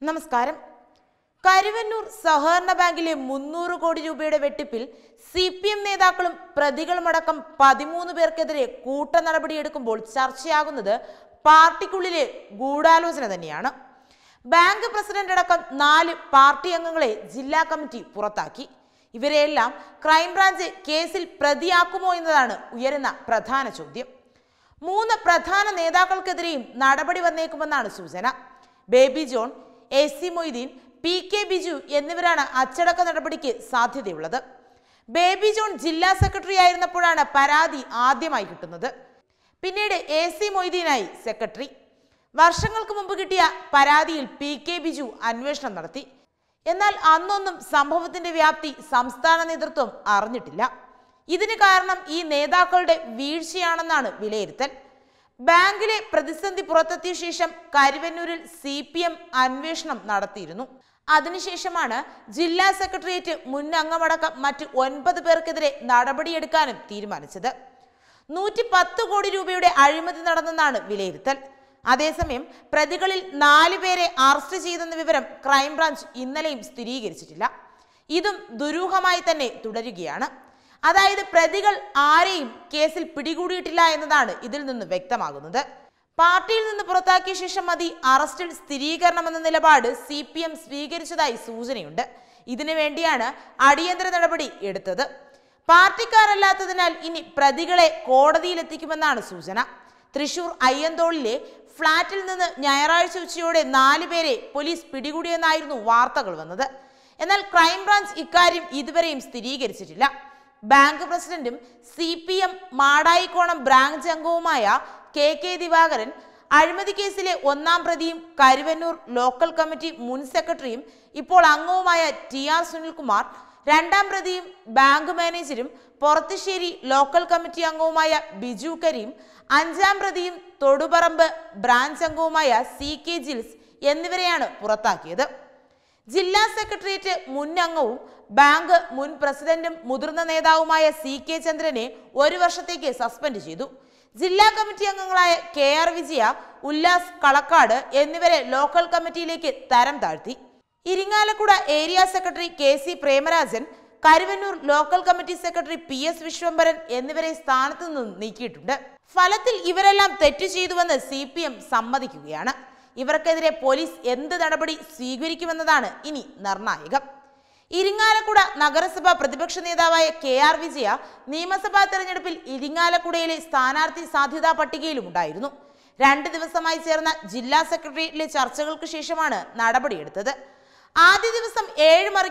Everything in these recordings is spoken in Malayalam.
നമസ്കാരം കരുവന്നൂർ സഹകരണ ബാങ്കിലെ മുന്നൂറ് കോടി രൂപയുടെ വെട്ടിപ്പിൽ സി പി എം നേതാക്കളും പ്രതികളുമടക്കം പതിമൂന്ന് പേർക്കെതിരെ കൂട്ട നടപടിയെടുക്കുമ്പോൾ ചർച്ചയാകുന്നത് പാർട്ടിക്കുള്ളിലെ ഗൂഢാലോചന തന്നെയാണ് ബാങ്ക് പ്രസിഡന്റ് അടക്കം നാല് പാർട്ടി അംഗങ്ങളെ ജില്ലാ കമ്മിറ്റി പുറത്താക്കി ഇവരെയെല്ലാം ക്രൈംബ്രാഞ്ച് കേസിൽ പ്രതിയാക്കുമോ എന്നതാണ് ഉയരുന്ന പ്രധാന ചോദ്യം മൂന്ന് പ്രധാന നേതാക്കൾക്കെതിരെയും നടപടി വന്നേക്കുമെന്നാണ് സൂചന Baby John A C Moideen P K Biju എന്നിവരാണ് അച്ചടക്ക നടപടിക്ക് സാധ്യതയുള്ളത് ബേബി ജോൺ ജില്ലാ സെക്രട്ടറി ആയിരുന്നപ്പോഴാണ് പരാതി ആദ്യമായി കിട്ടുന്നത് പിന്നീട് എ സി മൊയ്തീനായി സെക്രട്ടറി വർഷങ്ങൾക്ക് മുമ്പ് കിട്ടിയ പരാതിയിൽ പി കെ ബിജു അന്വേഷണം നടത്തി എന്നാൽ അന്നൊന്നും സംഭവത്തിന്റെ വ്യാപ്തി സംസ്ഥാന നേതൃത്വം അറിഞ്ഞിട്ടില്ല ഇതിന് കാരണം ഈ നേതാക്കളുടെ വീഴ്ചയാണെന്നാണ് വിലയിരുത്തൽ ബാങ്കിലെ പ്രതിസന്ധി പുറത്തെത്തിയ ശേഷം കരുവന്നൂരിൽ സി പി എം അന്വേഷണം നടത്തിയിരുന്നു അതിനുശേഷമാണ് ജില്ലാ സെക്രട്ടേറിയറ്റ് മുൻ അംഗമടക്കം മറ്റ് ഒൻപത് പേർക്കെതിരെ നടപടിയെടുക്കാനും തീരുമാനിച്ചത് നൂറ്റി പത്ത് കോടി രൂപയുടെ അഴിമതി നടന്നെന്നാണ് വിലയിരുത്തൽ അതേസമയം പ്രതികളിൽ നാല് പേരെ അറസ്റ്റ് ചെയ്തെന്ന വിവരം ക്രൈംബ്രാഞ്ച് ഇന്നലെയും സ്ഥിരീകരിച്ചിട്ടില്ല ഇതും ദുരൂഹമായി തന്നെ തുടരുകയാണ് അതായത് പ്രതികൾ ആരെയും കേസിൽ പിടികൂടിയിട്ടില്ല എന്നതാണ് ഇതിൽ നിന്ന് വ്യക്തമാകുന്നത് പാർട്ടിയിൽ നിന്ന് പുറത്താക്കിയ ശേഷം മതി അറസ്റ്റിൽ സ്ഥിരീകരണമെന്ന നിലപാട് സി പി എം സ്വീകരിച്ചതായി സൂചനയുണ്ട് ഇതിനു വേണ്ടിയാണ് അടിയന്തര നടപടി എടുത്തത് പാർട്ടിക്കാരല്ലാത്തതിനാൽ ഇനി പ്രതികളെ കോടതിയിലെത്തിക്കുമെന്നാണ് സൂചന തൃശൂർ അയ്യന്തോളിലെ ഫ്ളാറ്റിൽ നിന്ന് ഞായറാഴ്ച ഉച്ചയോടെ നാല് പേരെ പോലീസ് പിടികൂടിയെന്നായിരുന്നു വാർത്തകൾ വന്നത് എന്നാൽ ക്രൈംബ്രാഞ്ച് ഇക്കാര്യം ഇതുവരെയും സ്ഥിരീകരിച്ചിട്ടില്ല ബാങ്ക് പ്രസിഡന്റും C P M Madayikonam branch അംഗവുമായ കെ കെ ദിവാകരൻ അഴിമതി കേസിലെ ഒന്നാം പ്രതിയും കരുവന്നൂർ ലോക്കൽ കമ്മിറ്റി മുൻ സെക്രട്ടറിയും ഇപ്പോൾ അംഗവുമായ ടി ആർ സുനിൽകുമാർ രണ്ടാം പ്രതിയും ബാങ്ക് മാനേജരും പൊറത്തുശ്ശേരി ലോക്കൽ കമ്മിറ്റി അംഗവുമായ ബിജു കരീം അഞ്ചാം പ്രതിയും തൊടുപറമ്പ് ബ്രാഞ്ച് അംഗവുമായ സി കെ ജിൽസ് എന്നിവരെയാണ് പുറത്താക്കിയത് ജില്ലാ സെക്രട്ടേറിയറ്റ് മുൻ അംഗവും ബാങ്ക് മുൻ പ്രസിഡന്റും മുതിർന്ന നേതാവുമായ സി കെ ചന്ദ്രനെ ഒരു വർഷത്തേക്ക് സസ്പെൻഡ് ചെയ്തു ജില്ലാ കമ്മിറ്റി അംഗങ്ങളായ കെ ആർ വിജയ ഉല്ലാസ് കളക്കാട് എന്നിവരെ ലോക്കൽ കമ്മിറ്റിയിലേക്ക് തരം താഴ്ത്തി Irinjalakuda area secretary K C Premarajan Karuvannur local committee secretary P S Viswambharan എന്നിവരെ സ്ഥാനത്ത് നിന്ന് നീക്കിയിട്ടുണ്ട് ഫലത്തിൽ ഇവരെല്ലാം തെറ്റ് ചെയ്തുവെന്ന് സി പി എം സമ്മതിക്കുകയാണ് ഇവർക്കെതിരെ പോലീസ് എന്ത് നടപടി സ്വീകരിക്കുമെന്നതാണ് ഇനി നിർണായകം ഇരിങ്ങാലക്കുട നഗരസഭ പ്രതിപക്ഷ നേതാവായ കെ ആർ വിജയ നിയമസഭാ തെരഞ്ഞെടുപ്പിൽ ഇരിങ്ങാലക്കുടയിലെ സ്ഥാനാർത്ഥി സാധ്യതാ പട്ടികയിലും ഉണ്ടായിരുന്നു രണ്ട് ദിവസമായി ചേർന്ന ജില്ലാ സെക്രട്ടേറിയറ്റിലെ ചർച്ചകൾക്ക് ശേഷമാണ് നടപടിയെടുത്തത് ആദ്യ ദിവസം ഏഴ് മണി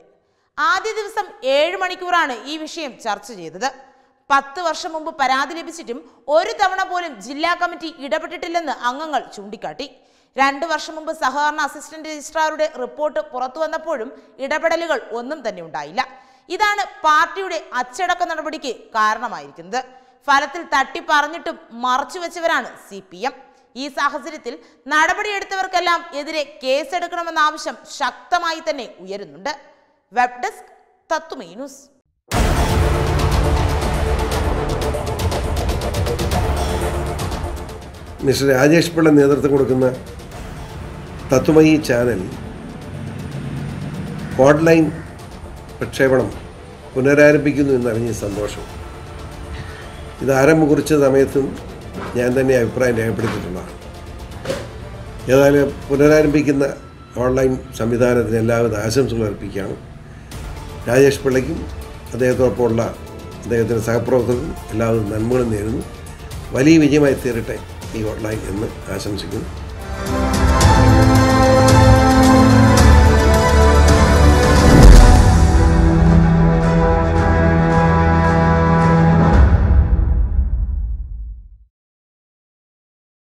ആദ്യ ദിവസം ഏഴ് മണിക്കൂറാണ് ഈ വിഷയം ചർച്ച ചെയ്തത് പത്ത് വർഷം മുമ്പ് പരാതി ലഭിച്ചിട്ടും ഒരു തവണ പോലും ജില്ലാ കമ്മിറ്റി ഇടപെട്ടിട്ടില്ലെന്ന് അംഗങ്ങൾ ചൂണ്ടിക്കാട്ടി രണ്ടു വർഷം മുമ്പ് സഹകരണ അസിസ്റ്റന്റ് രജിസ്ട്രാറുടെ റിപ്പോർട്ട് പുറത്തു വന്നപ്പോഴും ഇടപെടലുകൾ ഒന്നും തന്നെ ഉണ്ടായില്ല ഇതാണ് പാർട്ടിയുടെ അച്ചടക്ക നടപടിക്ക് കാരണമായിരിക്കുന്നത് ഫലത്തിൽ തട്ടിപ്പറഞ്ഞിട്ടും മറച്ചുവെച്ചവരാണ് സി പി എം ഈ സാഹചര്യത്തിൽ നടപടിയെടുത്തവർക്കെല്ലാം എതിരെ കേസെടുക്കണമെന്ന ആവശ്യം ശക്തമായി തന്നെ ഉയരുന്നുണ്ട് web desk Tatwamayi news mister Rajesh Pillai നേതൃത്വം കൊടുക്കുന്ന തത്വമയി ചാനൽ ഓൺലൈൻ പ്രക്ഷേപണം പുനരാരംഭിക്കുന്നു എന്നറിഞ്ഞ സന്തോഷം ഇത് ആരംഭം കുറിച്ച സമയത്തും ഞാൻ തന്നെ അഭിപ്രായം രേഖപ്പെടുത്തിയിട്ടുള്ളതാണ് ഏതായാലും പുനരാരംഭിക്കുന്ന ഓൺലൈൻ സംവിധാനത്തിന് എല്ലാവിധ ആശംസകൾ അർപ്പിക്കുകയാണ് രാജേഷ് പിള്ളയ്ക്കും അദ്ദേഹത്തോടൊപ്പമുള്ള അദ്ദേഹത്തിൻ്റെ സഹപ്രവർത്തകർക്കും എല്ലാവിധ നന്മകളും നേരുന്നു വലിയ വിജയമായി തീരട്ടെ ഈ ഓൺലൈൻ എന്ന് ആശംസിക്കുന്നു